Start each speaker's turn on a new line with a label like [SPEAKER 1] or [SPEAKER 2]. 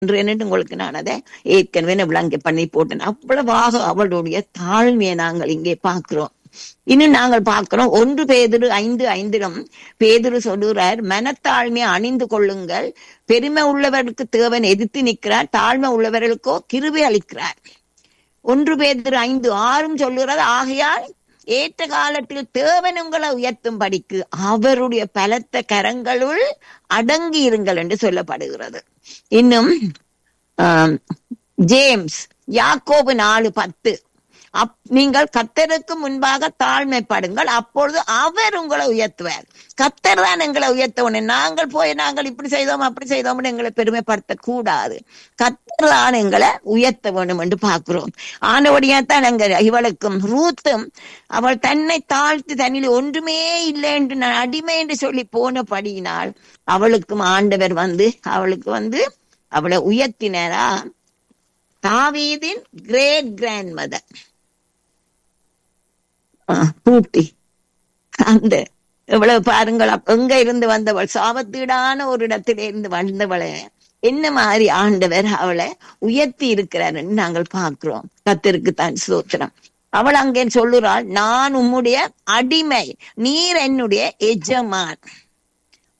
[SPEAKER 1] என்று உங்களுக்கு நான் அதை ஏற்கனவே விளங்கி பண்ணி போட்டேன் அவ்வளவாக அவளுடைய தாழ்மையை நாங்கள் இங்கே பார்க்கிறோம் இன்னும் நாங்கள் பார்க்கிறோம் ஒன்று பேதுரு ஐந்து ஐந்திலும் பேதுரு சொல்லுகிறார் மனத்தாழ்மையை அணிந்து கொள்ளுங்கள் பெருமை உள்ளவருக்கு தேவன் எதிர்த்து நிற்கிறார் தாழ்மை உள்ளவர்களுக்கோ கிருபை அளிக்கிறார் ஒன்று பேதுரு ஐந்து ஆறும் சொல்லுகிறது ஆகையால் ஏற்ற காலத்தில் தேவன் உங்களை உயர்த்தும் படிக்கு அவருடைய பலத்த கரங்களுள் அடங்கி இருங்கள் என்று சொல்லப்படுகிறது இன்னும் ஆம், ஜேம்ஸ் யாக்கோபு நாலு பத்து அப் நீங்கள் கத்தருக்கு முன்பாக தாழ்மைப்படுங்கள் அப்பொழுது அவர் உங்களை உயர்த்துவார் கத்தர் தான் எங்களை உயர்த்தவனே நாங்கள் போய் நாங்கள் இப்படி செய்தோம் அப்படி செய்தோம்னு எங்களை பெருமைப்படுத்த கூடாது கத்தர் தான் எங்களை உயர்த்த வேணும் என்று பார்க்கிறோம் ஆனபடியா தான் எங்க இவளுக்கும் ரூத்தும் அவள் தன்னை தாழ்த்தி தன்னில் ஒன்றுமே இல்லை என்று நான் அடிமை என்று சொல்லி போனபடியினால் அவளுக்கும் ஆண்டவர் வந்து அவளுக்கு வந்து அவளை உயர்த்தினாரா தாவீதின் கிரேட் கிராண்ட் மதர் பூட்டி அந்த எவ்வளவு பாருங்கள் அப்ப எங்க இருந்து வந்தவள் சாபத்தீடான ஒரு இடத்திலே இருந்து வந்தவளை என்ன மாதிரி ஆண்டவர் அவளை உயர்த்தி இருக்கிறார் நாங்கள் பார்க்கிறோம் கத்திற்கு தான் சோத்திரம் அவள் அங்கே சொல்லுறாள் நான் உம்முடைய அடிமை நீர் என்னுடைய எஜமான்